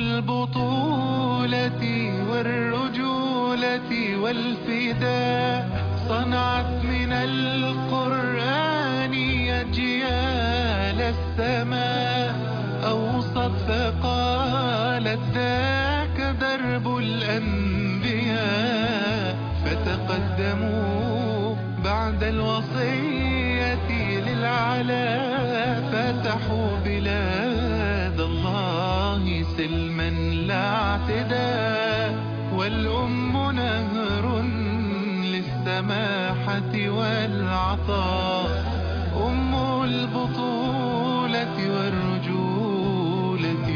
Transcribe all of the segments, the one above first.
البطولة والرجولة والفداء صنعت من القرآن أجيال السماء أوصت فقالت ذاك درب الأنبياء فتقدموا بعد الوصية للعلا فتحوا بلاد الله سلما لا اعتداء والأم نهر للسماحة والعطاء أم البطولة والرجولة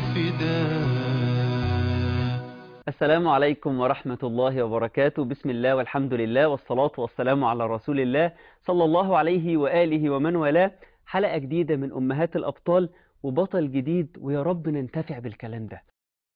والفداء السلام عليكم ورحمة الله وبركاته بسم الله والحمد لله والصلاة والسلام على رسول الله صلى الله عليه وآله ومن والاه حلقة جديدة من أمهات الأبطال وبطل جديد ويا رب ننتفع بالكلام ده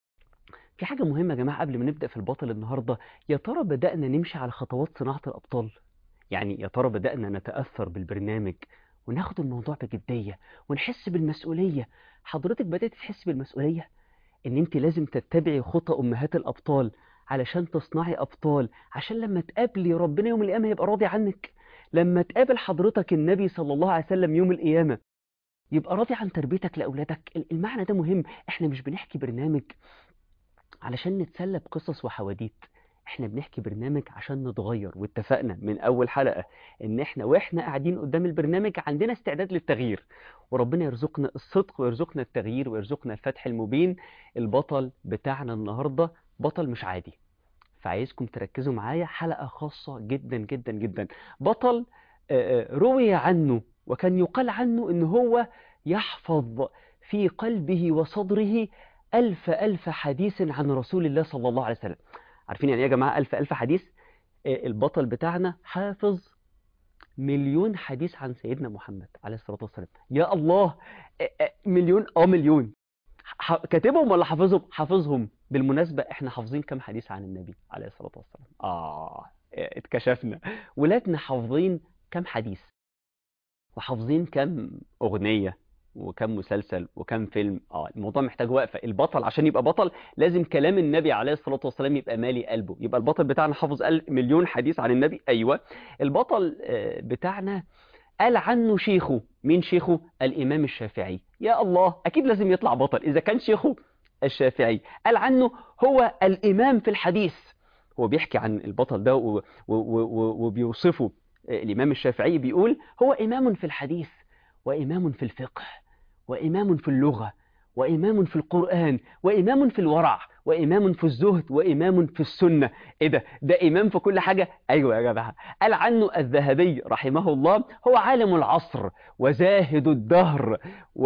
في حاجة مهمة يا جماعة قبل ما نبدأ في البطل النهاردة يا ترى بدأنا نمشي على خطوات صناعة الأبطال يعني يا ترى بدأنا نتأثر بالبرنامج وناخد الموضوع بجدية ونحس بالمسؤولية حضرتك بدأت تحس بالمسؤولية ان انت لازم تتبعي خطى امهات الابطال علشان تصنعي ابطال عشان لما تقابلي ربنا يوم القيامه يبقى راضي عنك لما تقابل حضرتك النبي صلى الله عليه وسلم يوم القيامه يبقى راضي عن تربيتك لاولادك المعنى ده مهم احنا مش بنحكي برنامج علشان نتسلى بقصص وحواديت احنا بنحكي برنامج عشان نتغير واتفقنا من اول حلقة ان احنا واحنا قاعدين قدام البرنامج عندنا استعداد للتغيير وربنا يرزقنا الصدق ويرزقنا التغيير ويرزقنا الفتح المبين البطل بتاعنا النهاردة بطل مش عادي فعايزكم تركزوا معايا حلقة خاصة جدا جدا جدا بطل روي عنه وكان يقال عنه ان هو يحفظ في قلبه وصدره ألف ألف حديث عن رسول الله صلى الله عليه وسلم عارفين يعني ايه يا جماعة ألف ألف حديث البطل بتاعنا حافظ مليون حديث عن سيدنا محمد عليه الصلاة والسلام يا الله مليون اه مليون كاتبهم ولا حافظهم حافظهم بالمناسبة احنا حافظين كم حديث عن النبي عليه الصلاة والسلام اه اتكشفنا ولادنا حافظين كم حديث وحافظين كم أغنية وكم مسلسل وكم فيلم اه الموضوع محتاج وقفه البطل عشان يبقى بطل لازم كلام النبي عليه الصلاه والسلام يبقى مالي قلبه يبقى البطل بتاعنا حافظ مليون حديث عن النبي ايوه البطل بتاعنا قال عنه شيخه مين شيخه الامام الشافعي يا الله اكيد لازم يطلع بطل اذا كان شيخه الشافعي قال عنه هو الامام في الحديث هو بيحكي عن البطل ده و... و... و... وبيوصفه الامام الشافعي بيقول هو امام في الحديث وامام في الفقه وإمام في اللغة وإمام في القرآن وإمام في الورع وإمام في الزهد وإمام في السنة إيه ده ده إمام في كل حاجة أيوة يا جماعة قال عنه الذهبي رحمه الله هو عالم العصر وزاهد الدهر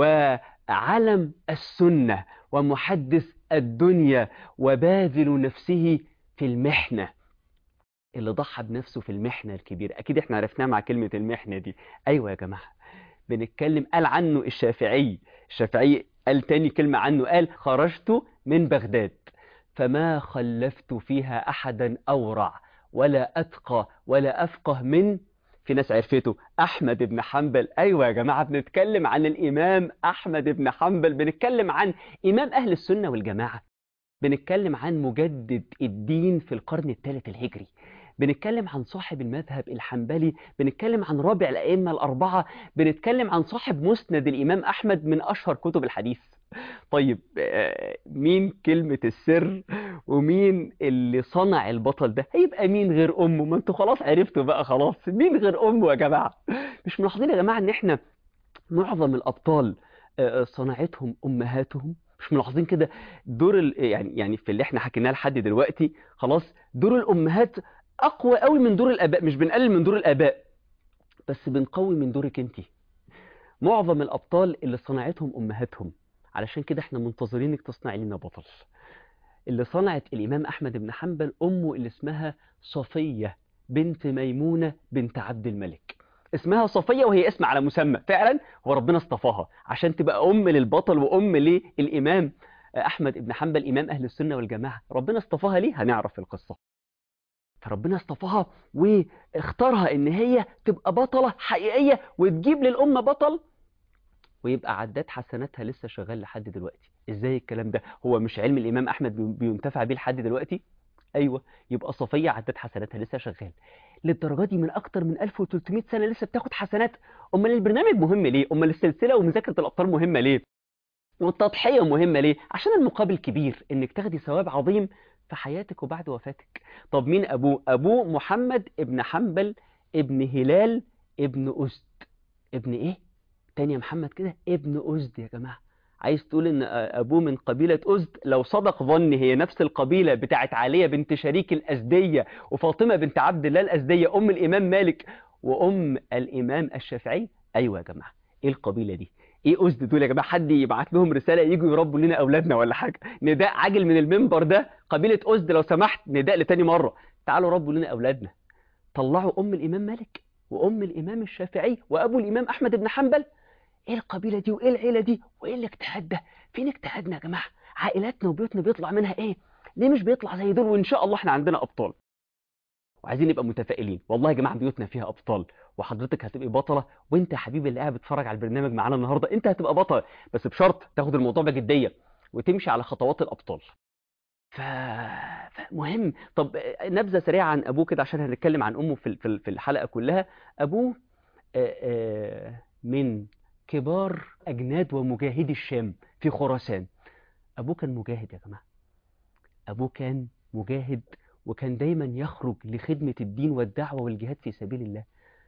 وعلم السنة ومحدث الدنيا وباذل نفسه في المحنة اللي ضحى بنفسه في المحنة الكبيرة أكيد إحنا عرفناها مع كلمة المحنة دي أيوة يا جماعة بنتكلم قال عنه الشافعي الشافعي قال تاني كلمة عنه قال خرجت من بغداد فما خلفت فيها أحدا أورع ولا أتقى ولا أفقه من في ناس عرفته أحمد بن حنبل أيوة يا جماعة بنتكلم عن الإمام أحمد بن حنبل بنتكلم عن إمام أهل السنة والجماعة بنتكلم عن مجدد الدين في القرن الثالث الهجري بنتكلم عن صاحب المذهب الحنبلي بنتكلم عن رابع الأئمة الأربعة بنتكلم عن صاحب مسند الإمام أحمد من أشهر كتب الحديث طيب مين كلمة السر ومين اللي صنع البطل ده هيبقى مين غير أمه ما انتوا خلاص عرفتوا بقى خلاص مين غير أمه يا جماعة مش ملاحظين يا جماعة ان احنا معظم الأبطال صنعتهم أمهاتهم مش ملاحظين كده دور ال... يعني يعني في اللي احنا حكيناه لحد دلوقتي خلاص دور الأمهات اقوى قوي من دور الاباء مش بنقلل من دور الاباء بس بنقوي من دورك انت معظم الابطال اللي صنعتهم امهاتهم علشان كده احنا منتظرينك تصنعي لنا بطل اللي صنعت الامام احمد بن حنبل امه اللي اسمها صفيه بنت ميمونه بنت عبد الملك اسمها صفيه وهي اسم على مسمى فعلا هو ربنا اصطفاها عشان تبقى ام للبطل وام للامام احمد بن حنبل امام اهل السنه والجماعه ربنا اصطفاها ليه هنعرف في القصه فربنا اصطفاها واختارها ان هي تبقى بطلة حقيقية وتجيب للأمة بطل ويبقى عداد حسناتها لسه شغال لحد دلوقتي ازاي الكلام ده هو مش علم الامام احمد بي- بينتفع بيه لحد دلوقتي ايوه يبقى صفيه عدت حسناتها لسه شغال للدرجه دي من اكتر من 1300 سنه لسه بتاخد حسنات امال البرنامج مهم ليه امال السلسله ومذاكره الابطال مهمه ليه والتضحيه مهمه ليه عشان المقابل كبير انك تاخدي ثواب عظيم في حياتك وبعد وفاتك طب مين ابوه ابوه محمد ابن حنبل ابن هلال ابن أسد ابن ايه تاني يا محمد كده ابن أسد يا جماعه عايز تقول ان ابوه من قبيله أسد لو صدق ظني هي نفس القبيله بتاعت علية بنت شريك الازديه وفاطمه بنت عبد الله الازديه ام الامام مالك وام الامام الشافعي ايوه يا جماعه ايه القبيله دي ايه أسد دول يا جماعه حد يبعت لهم رساله يجوا يربوا لنا اولادنا ولا حاجه نداء عاجل من المنبر ده قبيله أسد لو سمحت نداء لتاني مره تعالوا ربوا لنا اولادنا طلعوا ام الامام مالك وام الامام الشافعي وابو الامام احمد بن حنبل ايه القبيله دي وايه العيله دي وايه الاجتهاد ده فين اجتهادنا يا جماعه عائلاتنا وبيوتنا بيطلع منها ايه ليه مش بيطلع زي دول وان شاء الله احنا عندنا ابطال وعايزين نبقى متفائلين والله يا جماعه بيوتنا فيها ابطال وحضرتك هتبقي بطله وانت يا حبيبي اللي قاعد بتتفرج على البرنامج معانا النهارده انت هتبقى بطل بس بشرط تاخد الموضوع بجديه وتمشي على خطوات الابطال ف... فمهم طب نبذه سريعه عن ابوه كده عشان هنتكلم عن امه في في في الحلقه كلها ابوه آه، آه، من كبار اجناد ومجاهدي الشام في خراسان ابوه كان مجاهد يا جماعه ابوه كان مجاهد وكان دايما يخرج لخدمه الدين والدعوه والجهاد في سبيل الله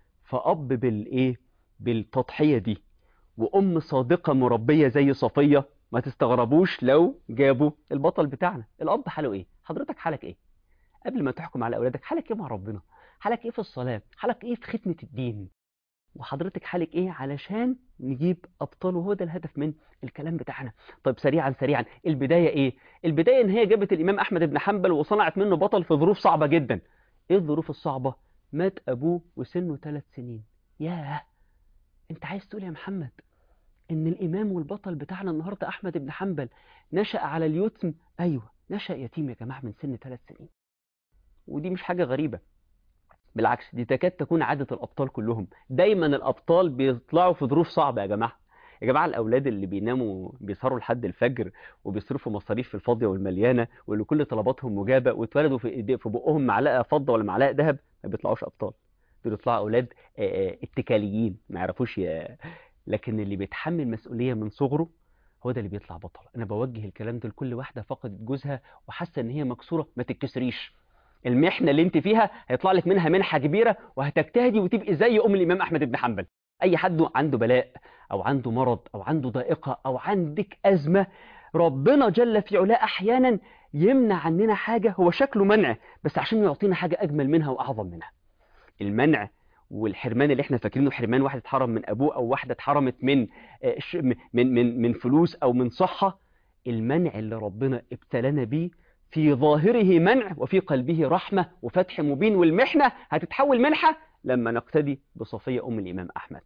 فاب بالايه بالتضحيه دي وام صادقه مربيه زي صفيه ما تستغربوش لو جابوا البطل بتاعنا الاب حاله ايه حضرتك حالك ايه قبل ما تحكم على اولادك حالك ايه مع ربنا حالك ايه في الصلاه حالك ايه في خدمه الدين وحضرتك حالك ايه علشان نجيب ابطال وهو ده الهدف من الكلام بتاعنا طيب سريعا سريعا البدايه ايه البدايه ان هي جابت الامام احمد بن حنبل وصنعت منه بطل في ظروف صعبه جدا ايه الظروف الصعبه مات ابوه وسنه ثلاث سنين ياه انت عايز تقول يا محمد ان الامام والبطل بتاعنا النهارده احمد بن حنبل نشأ على اليتم ايوه نشأ يتيم يا جماعه من سن ثلاث سنين ودي مش حاجه غريبه بالعكس دي تكاد تكون عادة الأبطال كلهم دايما الأبطال بيطلعوا في ظروف صعبة يا جماعة يا جماعة الأولاد اللي بيناموا بيسهروا لحد الفجر وبيصرفوا مصاريف في الفاضية والمليانة واللي كل طلباتهم مجابة واتولدوا في إيدي في بقهم معلقة فضة ولا معلقة ذهب ما بيطلعوش أبطال دول يطلعوا أولاد آه، آه، اتكاليين ما يعرفوش ي... لكن اللي بيتحمل مسؤولية من صغره هو ده اللي بيطلع بطل أنا بوجه الكلام ده لكل واحدة فقدت جوزها وحاسة إن هي مكسورة ما تتكسريش المحنه اللي انت فيها هيطلع لك منها منحه كبيره وهتجتهدي وتبقي زي ام الامام احمد بن حنبل اي حد عنده بلاء او عنده مرض او عنده ضائقه او عندك ازمه ربنا جل في علاه احيانا يمنع عننا حاجه هو شكله منع بس عشان يعطينا حاجه اجمل منها واعظم منها المنع والحرمان اللي احنا فاكرينه حرمان واحد اتحرم من ابوه او واحده اتحرمت من آه، ش- من من من فلوس او من صحه المنع اللي ربنا ابتلانا بيه في ظاهره منع وفي قلبه رحمة وفتح مبين والمحنة هتتحول منحة لما نقتدي بصفية أم الإمام أحمد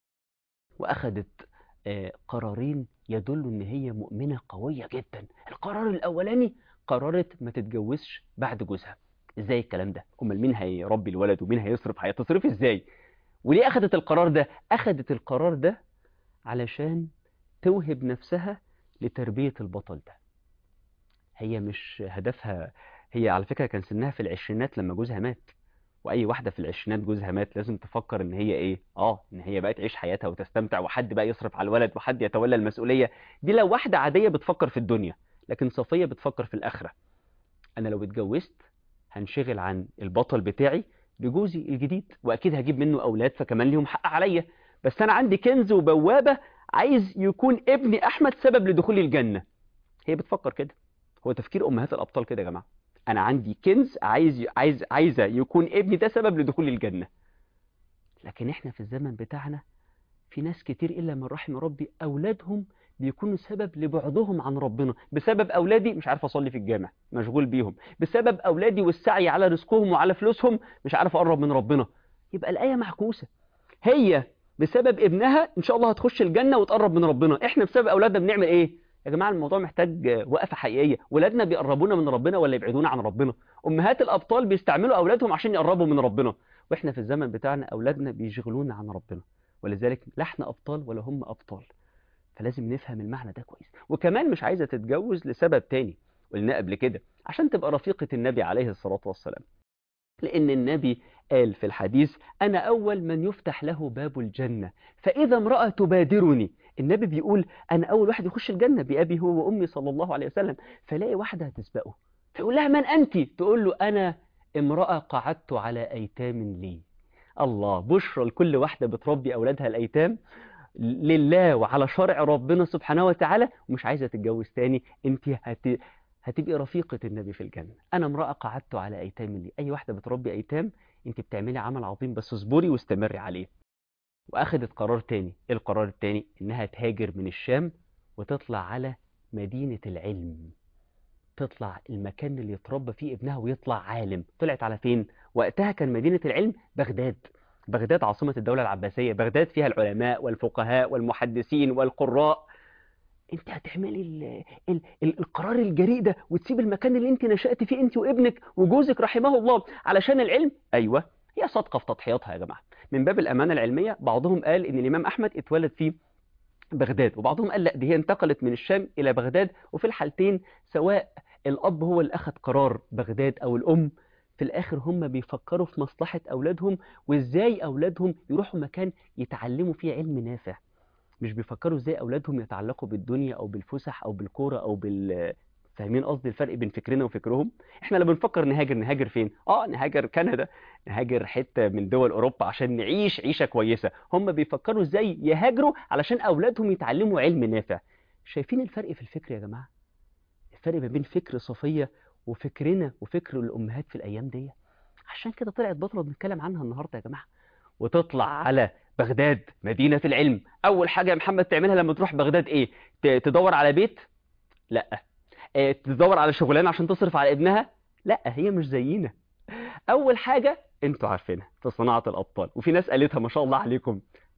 وأخذت آه، قرارين يدلوا إن هي مؤمنة قوية جدا القرار الأولاني قررت ما تتجوزش بعد جوزها إزاي الكلام ده أمال مين هيربي الولد ومين هيصرف هتصرف إزاي وليه أخذت القرار ده أخذت القرار ده علشان توهب نفسها لتربية البطل ده هي مش هدفها هي على فكرة كان سنها في العشرينات لما جوزها مات واي واحده في العشرينات جوزها مات لازم تفكر ان هي ايه اه ان هي بقى تعيش حياتها وتستمتع وحد بقى يصرف على الولد وحد يتولى المسؤوليه دي لو واحده عاديه بتفكر في الدنيا لكن صفيه بتفكر في الاخره انا لو اتجوزت هنشغل عن البطل بتاعي بجوزي الجديد واكيد هجيب منه اولاد فكمان ليهم حق عليا بس انا عندي كنز وبوابه عايز يكون ابني احمد سبب لدخولي الجنه هي بتفكر كده هو تفكير امهات الابطال كده يا جماعه انا عندي كنز عايز عايز عايزه يكون ابني ده سبب لدخول الجنه لكن احنا في الزمن بتاعنا في ناس كتير الا من رحم ربي اولادهم بيكونوا سبب لبعدهم عن ربنا بسبب اولادي مش عارف اصلي في الجامع مشغول بيهم بسبب اولادي والسعي على رزقهم وعلى فلوسهم مش عارف اقرب من ربنا يبقى الايه معكوسه هي بسبب ابنها ان شاء الله هتخش الجنه وتقرب من ربنا احنا بسبب اولادنا بنعمل ايه يا جماعه الموضوع محتاج وقفه حقيقيه ولادنا بيقربونا من ربنا ولا يبعدونا عن ربنا امهات الابطال بيستعملوا اولادهم عشان يقربوا من ربنا واحنا في الزمن بتاعنا اولادنا بيشغلونا عن ربنا ولذلك لا احنا ابطال ولا هم ابطال فلازم نفهم المعنى ده كويس وكمان مش عايزة تتجوز لسبب تاني قلنا قبل كده عشان تبقى رفيقة النبي عليه الصلاة والسلام لأن النبي قال في الحديث أنا أول من يفتح له باب الجنة فإذا امرأة تبادرني النبي بيقول أنا أول واحد يخش الجنة بأبي هو وأمي صلى الله عليه وسلم فلاقي واحدة هتسبقه فيقول لها من أنت تقول له أنا امرأة قعدت على أيتام لي الله بشرى لكل واحدة بتربي أولادها الأيتام لله وعلى شرع ربنا سبحانه وتعالى ومش عايزة تتجوز تاني انت هت... هتبقي رفيقة النبي في الجنة أنا امرأة قعدت على أيتام لي أي واحدة بتربي أيتام انت بتعملي عمل عظيم بس اصبري واستمري عليه وأخدت قرار تاني إيه القرار التاني إنها تهاجر من الشام وتطلع على مدينة العلم تطلع المكان اللي يتربى فيه ابنها ويطلع عالم طلعت على فين وقتها كان مدينة العلم بغداد بغداد عاصمة الدولة العباسية بغداد فيها العلماء والفقهاء والمحدثين والقراء انت هتعملي ال ال ال القرار الجريء ده وتسيب المكان اللي انت نشأت فيه انت وابنك وجوزك رحمه الله علشان العلم ايوه هي صادقة في تضحياتها يا جماعة من باب الأمانة العلمية بعضهم قال ان الإمام أحمد اتولد في بغداد وبعضهم قال لا دي هي انتقلت من الشام إلى بغداد وفي الحالتين سواء الأب هو اللي أخذ قرار بغداد أو الأم في الآخر هم بيفكروا في مصلحة أولادهم وإزاي أولادهم يروحوا مكان يتعلموا فيه علم نافع مش بيفكروا إزاي أولادهم يتعلقوا بالدنيا أو بالفسح أو بالكورة أو بال فاهمين قصدي الفرق بين فكرنا وفكرهم احنا لما بنفكر نهاجر نهاجر فين اه نهاجر كندا نهاجر حتة من دول اوروبا عشان نعيش عيشة كويسة هم بيفكروا ازاي يهاجروا علشان اولادهم يتعلموا علم نافع شايفين الفرق في الفكر يا جماعة الفرق ما بين فكر صفية وفكرنا وفكر الامهات في الايام دي عشان كده طلعت بطلة بنتكلم عنها النهاردة يا جماعة وتطلع على بغداد مدينة العلم اول حاجة يا محمد تعملها لما تروح بغداد ايه تدور على بيت لا تدور على شغلانه عشان تصرف على ابنها لا هي مش زينا اول حاجه انتوا عارفينها في صناعه الابطال وفي ناس قالتها ما شاء الله عليكم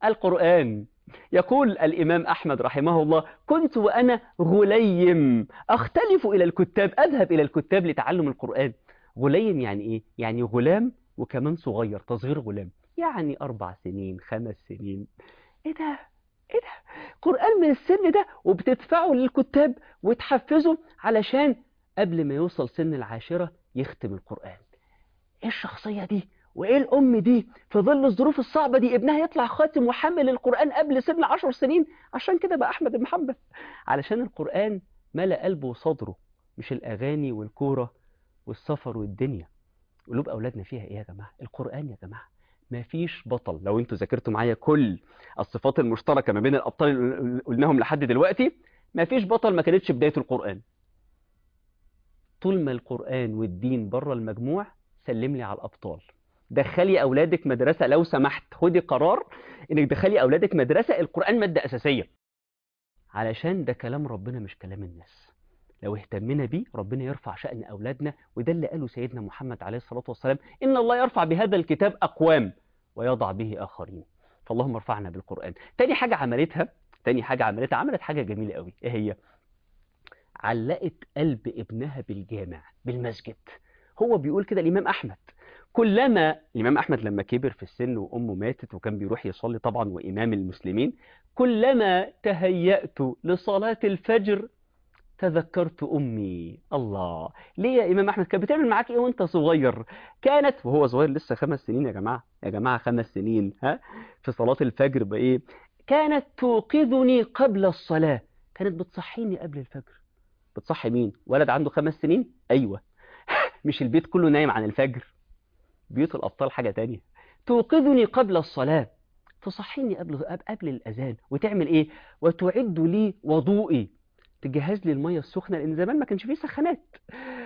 القران يقول الامام احمد رحمه الله كنت وانا غليم اختلف الى الكتاب اذهب الى الكتاب لتعلم القران غليم يعني ايه يعني غلام وكمان صغير تصغير غلام يعني اربع سنين خمس سنين ايه ده ايه ده قرآن من السن ده وبتدفعه للكتاب وتحفزه علشان قبل ما يوصل سن العاشرة يختم القرآن ايه الشخصية دي وايه الام دي في ظل الظروف الصعبة دي ابنها يطلع خاتم وحمل القرآن قبل سن عشر سنين عشان كده بقى احمد بن حنبل علشان القرآن ملأ قلبه وصدره مش الاغاني والكورة والسفر والدنيا قلوب اولادنا فيها ايه يا جماعة القرآن يا جماعة ما فيش بطل لو انتوا ذاكرتوا معايا كل الصفات المشتركة ما بين الأبطال اللي قلناهم لحد دلوقتي ما فيش بطل ما كانتش بداية القرآن طول ما القرآن والدين بره المجموع سلم لي على الأبطال دخلي أولادك مدرسة لو سمحت خدي قرار إنك دخلي أولادك مدرسة القرآن مادة أساسية علشان ده كلام ربنا مش كلام الناس لو اهتمنا بيه ربنا يرفع شأن أولادنا وده اللي قاله سيدنا محمد عليه الصلاة والسلام إن الله يرفع بهذا الكتاب أقوام ويضع به آخرين فاللهم ارفعنا بالقرآن تاني حاجة عملتها تاني حاجة عملتها عملت حاجة جميلة قوي ايه هي علقت قلب ابنها بالجامع بالمسجد هو بيقول كده الإمام أحمد كلما الإمام أحمد لما كبر في السن وأمه ماتت وكان بيروح يصلي طبعا وإمام المسلمين كلما تهيأت لصلاة الفجر تذكرت أمي الله ليه يا إمام أحمد كانت بتعمل معاك إيه وأنت صغير كانت وهو صغير لسه خمس سنين يا جماعة يا جماعة خمس سنين ها في صلاة الفجر بإيه كانت توقظني قبل الصلاة كانت بتصحيني قبل الفجر بتصحي مين ولد عنده خمس سنين أيوة مش البيت كله نايم عن الفجر بيوت الأبطال حاجة تانية توقظني قبل الصلاة تصحيني قبل قبل الأذان وتعمل إيه وتعد لي وضوئي تجهز لي المية السخنة لأن زمان ما كانش فيه سخانات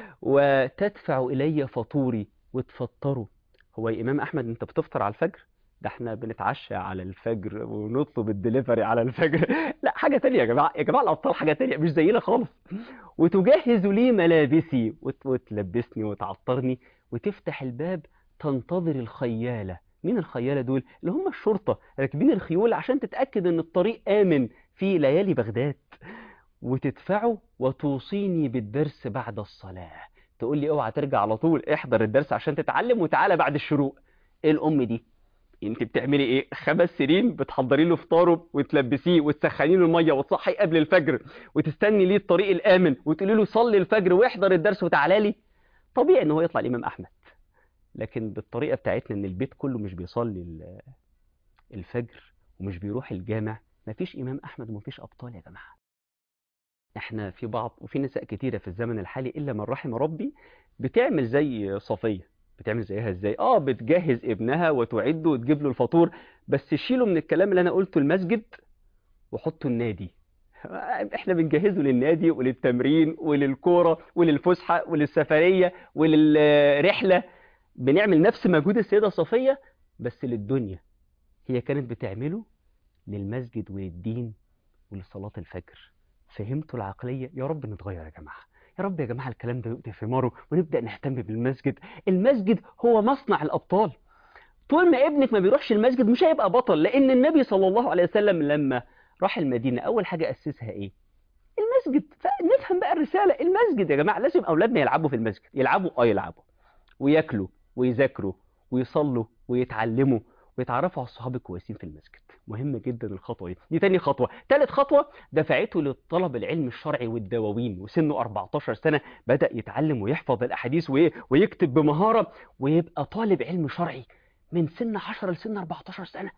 وتدفع إلي فطوري وتفطره هو يا إمام أحمد أنت بتفطر على الفجر ده احنا بنتعشى على الفجر ونطلب الدليفري على الفجر لا حاجة تانية يا جماعة يا جماعة الأبطال حاجة تانية مش زينا خالص وتجهز لي ملابسي وت- وتلبسني وتعطرني وتفتح الباب تنتظر الخيالة مين الخيالة دول اللي هم الشرطة راكبين الخيول عشان تتأكد ان الطريق آمن في ليالي بغداد وتدفعه وتوصيني بالدرس بعد الصلاة تقول لي اوعى ترجع على طول احضر الدرس عشان تتعلم وتعالى بعد الشروق ايه الام دي انت بتعملي ايه خمس سنين بتحضري له فطاره وتلبسيه وتسخني له الميه وتصحي قبل الفجر وتستني ليه الطريق الامن وتقولي له صلي الفجر واحضر الدرس وتعالى لي طبيعي ان هو يطلع الامام احمد لكن بالطريقه بتاعتنا ان البيت كله مش بيصلي ال- الفجر ومش بيروح الجامع مفيش امام احمد ومفيش ابطال يا جماعه احنا في بعض وفي نساء كتيره في الزمن الحالي الا من رحم ربي بتعمل زي صفيه بتعمل زيها ازاي اه بتجهز ابنها وتعده وتجيب له الفطور بس شيله من الكلام اللي انا قلته المسجد وحطه النادي احنا بنجهزه للنادي وللتمرين وللكوره وللفسحه وللسفريه وللرحله بنعمل نفس مجهود السيده صفيه بس للدنيا هي كانت بتعمله للمسجد وللدين ولصلاه الفجر فهمتوا العقليه يا رب نتغير يا جماعه يا رب يا جماعه الكلام ده يؤتي ثماره ونبدا نهتم بالمسجد المسجد هو مصنع الابطال طول ما ابنك ما بيروحش المسجد مش هيبقى بطل لان النبي صلى الله عليه وسلم لما راح المدينه اول حاجه اسسها ايه المسجد فنفهم بقى الرساله المسجد يا جماعه لازم اولادنا يلعبوا في المسجد يلعبوا اه يلعبوا وياكلوا ويذاكروا ويصلوا ويتعلموا ويتعرفوا على الصحاب الكويسين في المسجد مهم جدا الخطوه دي دي تاني خطوه تالت خطوه دفعته للطلب العلم الشرعي والدواوين وسنه 14 سنه بدا يتعلم ويحفظ الاحاديث وإيه؟ ويكتب بمهاره ويبقى طالب علم شرعي من سن 10 لسن 14 سنه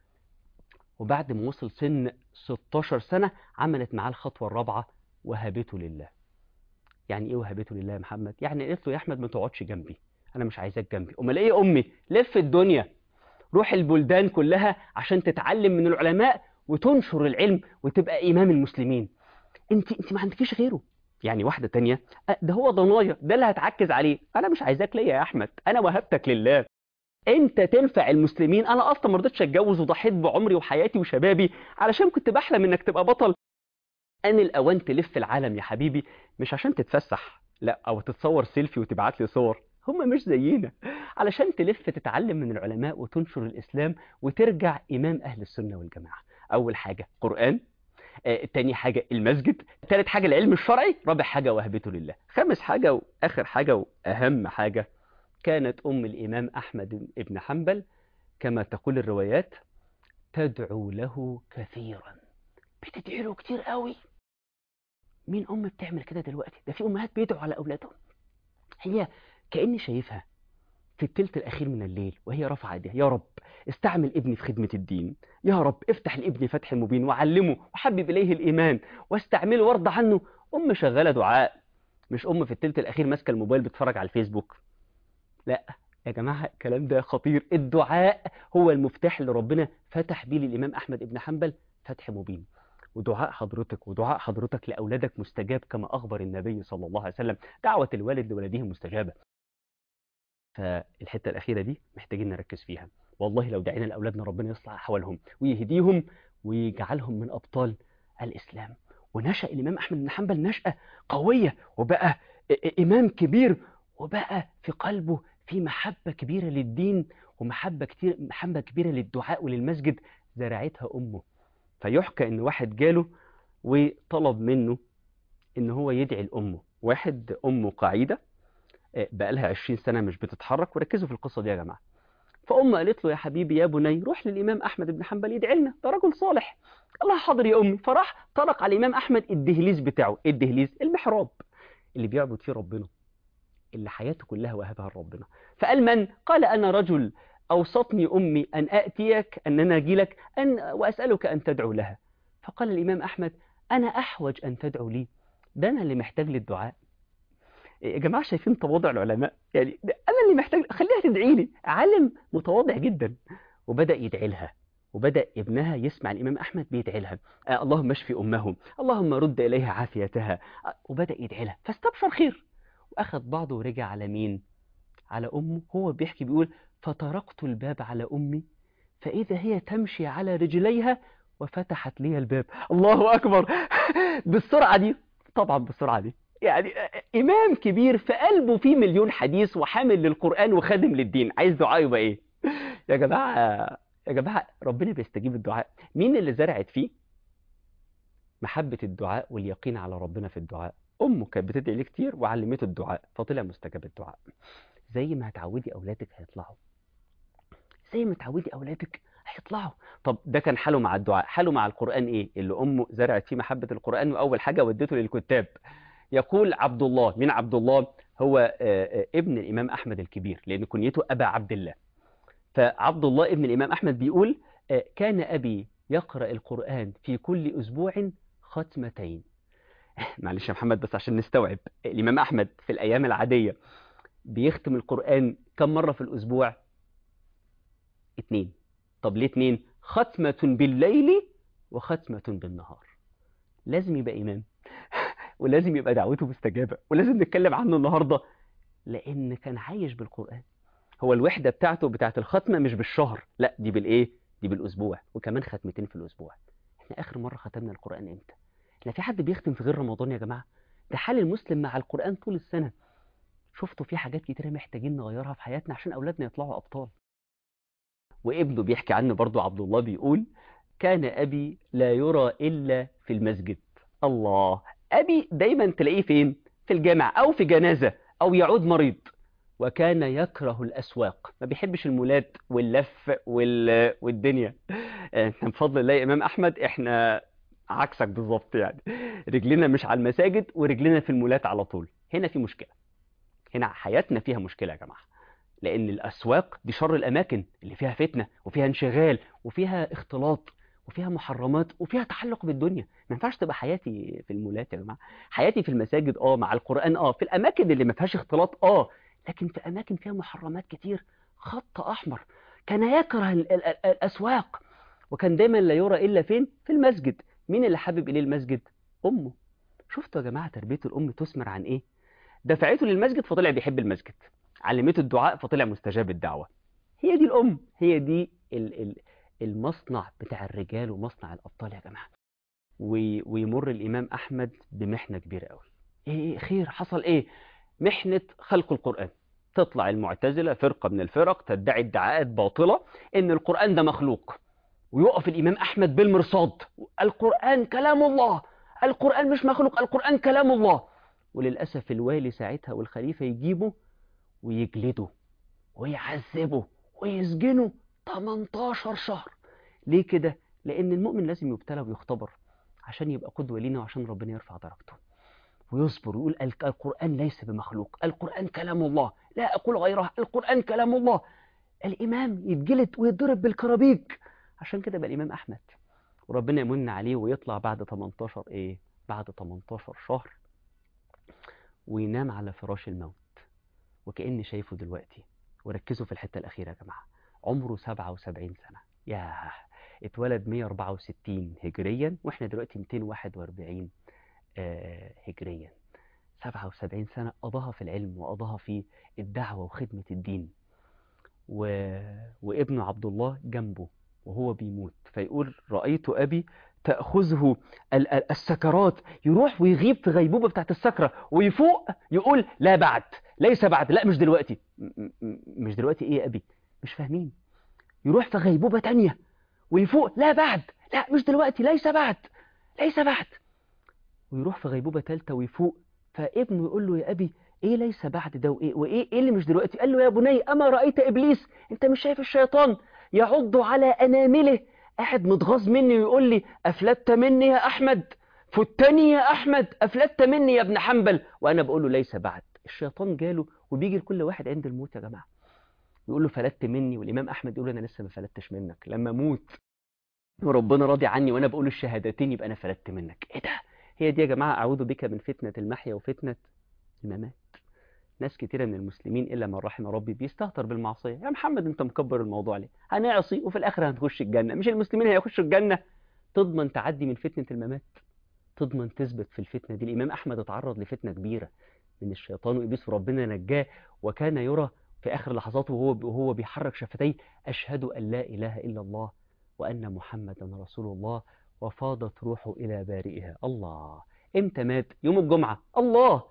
وبعد ما وصل سن 16 سنه عملت معاه الخطوه الرابعه وهبته لله يعني ايه وهبته لله يا محمد يعني قالت له يا احمد ما تقعدش جنبي انا مش عايزاك جنبي امال ايه يا امي لف الدنيا روح البلدان كلها عشان تتعلم من العلماء وتنشر العلم وتبقى امام المسلمين انت انت ما عندكيش غيره يعني واحده تانية أه، ده هو ضنايا ده اللي هتعكز عليه انا مش عايزاك ليا يا احمد انا وهبتك لله انت تنفع المسلمين انا اصلا ما رضيتش اتجوز وضحيت بعمري وحياتي وشبابي علشان كنت بحلم انك تبقى بطل ان الاوان تلف العالم يا حبيبي مش عشان تتفسح لا او تتصور سيلفي وتبعت لي صور هم مش زينا علشان تلف تتعلم من العلماء وتنشر الاسلام وترجع امام اهل السنه والجماعه اول حاجه قران آه، تاني حاجة المسجد تالت حاجة العلم الشرعي رابع حاجة وهبته لله خامس حاجة وآخر حاجة وأهم حاجة كانت أم الإمام أحمد بن حنبل كما تقول الروايات تدعو له كثيرا بتدعي له كتير قوي مين أم بتعمل كده دلوقتي ده في أمهات بيدعوا على أولادهم هي كأني شايفها في التلت الأخير من الليل وهي رافعة ايديها يا رب استعمل ابني في خدمة الدين يا رب افتح لابني فتح مبين وعلمه وحبب إليه الإيمان واستعمله وارضى عنه أم شغالة دعاء مش أم في التلت الأخير ماسكة الموبايل بتتفرج على الفيسبوك لا يا جماعة الكلام ده خطير الدعاء هو المفتاح اللي ربنا فتح بيه للإمام أحمد بن حنبل فتح مبين ودعاء حضرتك ودعاء حضرتك لأولادك مستجاب كما أخبر النبي صلى الله عليه وسلم دعوة الوالد لولده مستجابة فالحتة الأخيرة دي محتاجين نركز فيها والله لو دعينا لأولادنا ربنا يصلح أحوالهم ويهديهم ويجعلهم من أبطال الإسلام ونشأ الإمام أحمد بن حنبل نشأة قوية وبقى إمام كبير وبقى في قلبه في محبة كبيرة للدين ومحبة كتير محبة كبيرة للدعاء وللمسجد زرعتها أمه فيحكى إن واحد جاله وطلب منه إن هو يدعي لأمه واحد أمه قاعدة بقالها 20 سنة مش بتتحرك وركزوا في القصة دي يا جماعة فأمه قالت له يا حبيبي يا بني روح للإمام أحمد بن حنبل يدعي لنا ده رجل صالح الله حاضر يا أمي فراح طرق على الإمام أحمد الدهليز بتاعه إيه الدهليز المحراب اللي بيعبد فيه ربنا اللي حياته كلها وهبها لربنا فقال من قال أنا رجل أوصتني أمي أن أأتيك أن أنا أجي لك أن وأسألك أن تدعو لها فقال الإمام أحمد أنا أحوج أن تدعو لي ده أنا اللي محتاج للدعاء يا جماعة شايفين تواضع العلماء يعني ده أنا اللي محتاج خليها تدعي لي عالم متواضع جدا وبدأ يدعي لها وبدأ ابنها يسمع الإمام أحمد بيدعي لها آه اللهم اشفي أمه اللهم رد إليها عافيتها آه وبدأ يدعي لها فاستبشر خير وأخذ بعضه ورجع على مين على أمه هو بيحكي بيقول فطرقت الباب على أمي فإذا هي تمشي على رجليها وفتحت لي الباب الله أكبر بالسرعة دي طبعا بالسرعة دي يعني إمام كبير في قلبه فيه مليون حديث وحامل للقرآن وخادم للدين عايز دعاء يبقى إيه يا جماعة يا جماعة ربنا بيستجيب الدعاء مين اللي زرعت فيه محبة الدعاء واليقين على ربنا في الدعاء أمه كانت بتدعي ليه كتير وعلمته الدعاء فطلع مستجاب الدعاء زي ما هتعودي أولادك هيطلعوا زي ما تعودي اولادك هيطلعوا طب ده كان حاله مع الدعاء حاله مع القران ايه اللي امه زرعت فيه محبه القران واول حاجه ودته للكتاب يقول عبد الله من عبد الله هو آه، آه، ابن الامام احمد الكبير لان كنيته ابا عبد الله فعبد الله ابن الامام احمد بيقول آه، كان ابي يقرا القران في كل اسبوع ختمتين معلش يا محمد بس عشان نستوعب الامام احمد في الايام العاديه بيختم القران كم مره في الاسبوع اتنين طب ليه اتنين ختمه بالليل وختمه بالنهار لازم يبقى امام ولازم يبقى دعوته مستجابه ولازم نتكلم عنه النهارده لان كان عايش بالقران هو الوحده بتاعته بتاعت الختمه مش بالشهر لا دي بالايه دي بالاسبوع وكمان ختمتين في الاسبوع احنا اخر مره ختمنا القران امتى احنا في حد بيختم في غير رمضان يا جماعه ده حال المسلم مع القران طول السنه شفتوا في حاجات كتيره محتاجين نغيرها في حياتنا عشان اولادنا يطلعوا ابطال وابنه بيحكي عنه برضو عبد الله بيقول كان ابي لا يرى الا في المسجد الله ابي دايما تلاقيه فين في الجامع او في جنازه او يعود مريض وكان يكره الاسواق ما بيحبش المولات واللف وال... والدنيا احنا بفضل الله يا امام احمد احنا عكسك بالظبط يعني رجلنا مش على المساجد ورجلنا في المولات على طول هنا في مشكله هنا حياتنا فيها مشكله يا جماعه لان الاسواق دي شر الاماكن اللي فيها فتنه وفيها انشغال وفيها اختلاط وفيها محرمات وفيها تعلق بالدنيا ما ينفعش تبقى حياتي في المولات يا جماعه حياتي في المساجد اه مع القران اه في الاماكن اللي ما فيهاش اختلاط اه لكن في اماكن فيها محرمات كتير خط احمر كان يكره ال- ال- ال- الاسواق وكان دايما لا يرى الا فين في المسجد مين اللي حابب اليه المسجد امه شفتوا يا جماعه تربيه الام تثمر عن ايه دفعته للمسجد فطلع بيحب المسجد علمته الدعاء فطلع مستجاب الدعوه هي دي الام هي دي ال ال المصنع بتاع الرجال ومصنع الابطال يا جماعه وي- ويمر الامام احمد بمحنه كبيره قوي ايه إيه خير حصل ايه محنه خلق القران تطلع المعتزله فرقه من الفرق تدعي ادعاءات باطله ان القران ده مخلوق ويقف الامام احمد بالمرصاد القران كلام الله القران مش مخلوق القران كلام الله وللاسف الوالي ساعتها والخليفه يجيبه ويجلده ويعذبه ويسجنه 18 شهر ليه كده لان المؤمن لازم يبتلى ويختبر عشان يبقى قدوه لينا وعشان ربنا يرفع درجته ويصبر ويقول "الك- القرآن ليس بمخلوق القرآن كلام الله لا أقول غيره القرآن كلام الله الإمام يتجلد ويتضرب بالكرابيك عشان كده بقى الإمام أحمد وربنا يمن عليه ويطلع بعد 18 إيه بعد 18 شهر وينام على فراش الموت وكأني شايفه دلوقتي وركزوا في الحتة الأخيرة يا جماعة عمره 77 سنة ياه اتولد 164 هجريا واحنا دلوقتي 241 آه، هجريا 77 سنة قضاها في العلم وقضاها في الدعوة وخدمة الدين و... وابنه عبد الله جنبه وهو بيموت فيقول رأيت أبي تأخذه ال- ال- السكرات يروح ويغيب في غيبوبة بتاعت السكرة ويفوق يقول لا بعد ليس بعد لا مش دلوقتي م- م- مش دلوقتي ايه يا أبي مش فاهمين يروح في غيبوبة تانية ويفوق لا بعد لا مش دلوقتي ليس بعد ليس بعد ويروح في غيبوبة تالتة ويفوق فابنه يقول له يا أبي إيه ليس بعد ده وإيه وإيه إيه اللي مش دلوقتي قال له يا بني أما رأيت إبليس أنت مش شايف الشيطان يعض على أنامله قاعد متغاظ مني ويقول لي أفلتت مني يا أحمد فتني يا أحمد أفلتت مني يا ابن حنبل وأنا بقول له ليس بعد الشيطان جاله وبيجي لكل واحد عند الموت يا جماعة يقول له فلتت مني والإمام أحمد يقول له أنا لسه ما فلتش منك لما أموت وربنا راضي عني وأنا بقول الشهادتين يبقى أنا فلتت منك إيه ده هي دي يا جماعة أعوذ بك من فتنة المحيا وفتنة الممات ناس كتيرة من المسلمين إلا من رحم ربي بيستهتر بالمعصية يا محمد أنت مكبر الموضوع ليه هنعصي وفي الآخر هنخش الجنة مش المسلمين هيخشوا الجنة تضمن تعدي من فتنة الممات تضمن تثبت في الفتنة دي الإمام أحمد اتعرض لفتنة كبيرة من الشيطان وإبليس وربنا نجاه وكان يرى في آخر لحظاته وهو وهو بيحرك شفتيه أشهد أن لا إله إلا الله وأن محمدا رسول الله وفاضت روحه إلى بارئها الله إمتى مات يوم الجمعة الله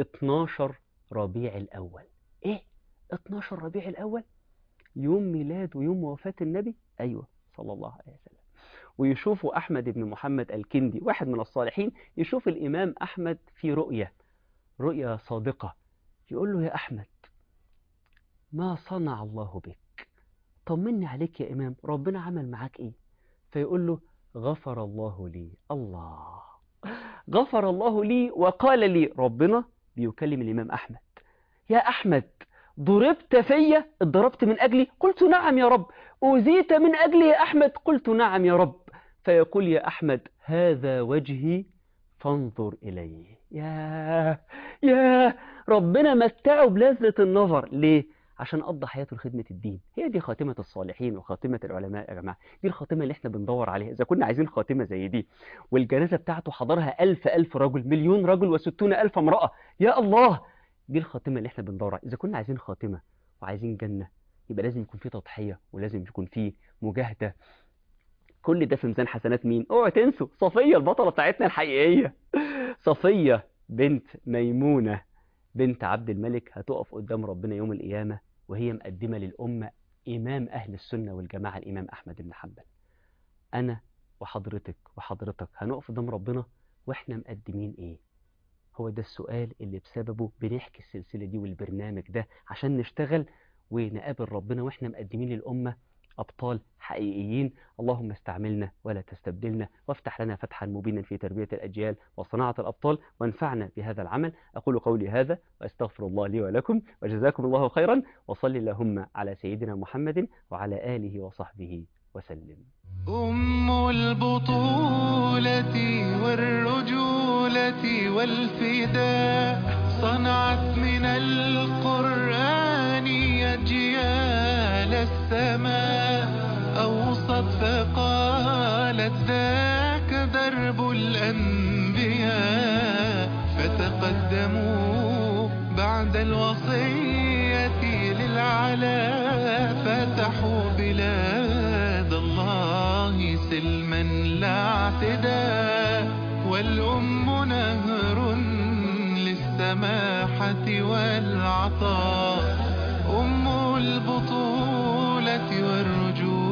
12 ربيع الأول إيه 12 ربيع الأول يوم ميلاد ويوم وفاة النبي أيوة صلى الله عليه وسلم ويشوفوا أحمد بن محمد الكندي واحد من الصالحين يشوف الإمام أحمد في رؤية رؤية صادقة يقول له يا أحمد ما صنع الله بك طمني عليك يا إمام ربنا عمل معاك إيه فيقول له غفر الله لي الله غفر الله لي وقال لي ربنا بيكلم الإمام أحمد يا أحمد ضربت فيا اتضربت من أجلي قلت نعم يا رب أوذيت من أجلي يا أحمد قلت نعم يا رب فيقول يا أحمد هذا وجهي فانظر إليه يا يا ربنا متعه بلذة النظر ليه عشان قضى حياته لخدمة الدين هي دي خاتمة الصالحين وخاتمة العلماء يا جماعة دي الخاتمة اللي احنا بندور عليها إذا كنا عايزين خاتمة زي دي والجنازة بتاعته حضرها ألف ألف رجل مليون رجل وستون ألف امرأة يا الله دي الخاتمة اللي احنا بندور عليها إذا كنا عايزين خاتمة وعايزين جنة يبقى لازم يكون في تضحية ولازم يكون في مجاهدة كل ده في ميزان حسنات مين اوعوا تنسوا صفية البطلة بتاعتنا الحقيقية صفية بنت ميمونة بنت عبد الملك هتقف قدام ربنا يوم القيامة وهي مقدمة للأمة إمام أهل السنة والجماعة الإمام أحمد بن حنبل أنا وحضرتك وحضرتك هنقف قدام ربنا وإحنا مقدمين إيه هو ده السؤال اللي بسببه بنحكي السلسلة دي والبرنامج ده عشان نشتغل ونقابل ربنا وإحنا مقدمين للأمة أبطال حقيقيين اللهم استعملنا ولا تستبدلنا وافتح لنا فتحا مبينا في تربية الأجيال وصناعة الأبطال وانفعنا بهذا العمل أقول قولي هذا وأستغفر الله لي ولكم وجزاكم الله خيرا وصل اللهم على سيدنا محمد وعلى آله وصحبه وسلم أم البطولة والرجولة والفداء صنعت من القرآن أجيال السماء أوصت فقالت ذاك درب الأنبياء فتقدموا بعد الوصية للعلا فتحوا بلاد الله سلما لا اعتداء والأم نهر للسماحة والعطاء أم البطولة والرجولة